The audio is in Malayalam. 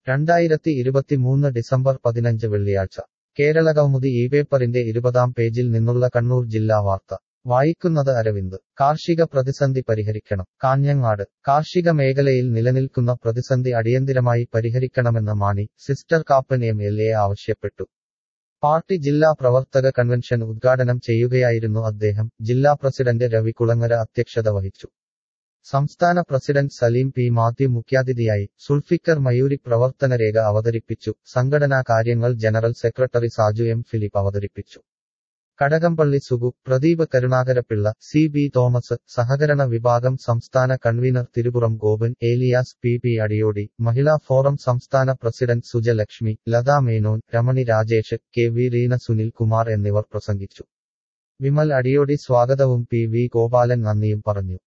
രണ്ടായിരത്തി ഇരുപത്തിമൂന്ന് ഡിസംബർ പതിനഞ്ച് വെള്ളിയാഴ്ച കേരളകൗമുദി ഈ പേപ്പറിന്റെ ഇരുപതാം പേജിൽ നിന്നുള്ള കണ്ണൂർ ജില്ലാ വാർത്ത വായിക്കുന്നത് അരവിന്ദ് കാർഷിക പ്രതിസന്ധി പരിഹരിക്കണം കാഞ്ഞങ്ങാട് കാർഷിക മേഖലയിൽ നിലനിൽക്കുന്ന പ്രതിസന്ധി അടിയന്തിരമായി പരിഹരിക്കണമെന്ന് Mani sister Kappan M L A ആവശ്യപ്പെട്ടു പാർട്ടി ജില്ലാ പ്രവർത്തക കൺവെൻഷൻ ഉദ്ഘാടനം ചെയ്യുകയായിരുന്നു അദ്ദേഹം ജില്ലാ പ്രസിഡന്റ് രവി കുളങ്ങര അധ്യക്ഷത വഹിച്ചു സംസ്ഥാന പ്രസിഡന്റ് സലീം പി മാത്യു മുഖ്യാതിഥിയായി സുൾഫിക്കർ മയൂരി പ്രവർത്തനരേഖ അവതരിപ്പിച്ചു സംഘടനാ കാര്യങ്ങൾ general secretary Saju M Philip അവതരിപ്പിച്ചു Kadakampally Sugu Pradeep Karunakarapillai C B Thomas സഹകരണ വിഭാഗം സംസ്ഥാന convener Thirupuram Gopan Elias P P Adiyodi Mahila forum സംസ്ഥാന president Sujalakshmi Latha Menon Ramani Rajesh K V Reena Sunil Kumar എന്നിവർ പ്രസംഗിച്ചു വിമൽ അടിയോടി സ്വാഗതവും പി വി ഗോപാലൻ നന്ദിയും പറഞ്ഞു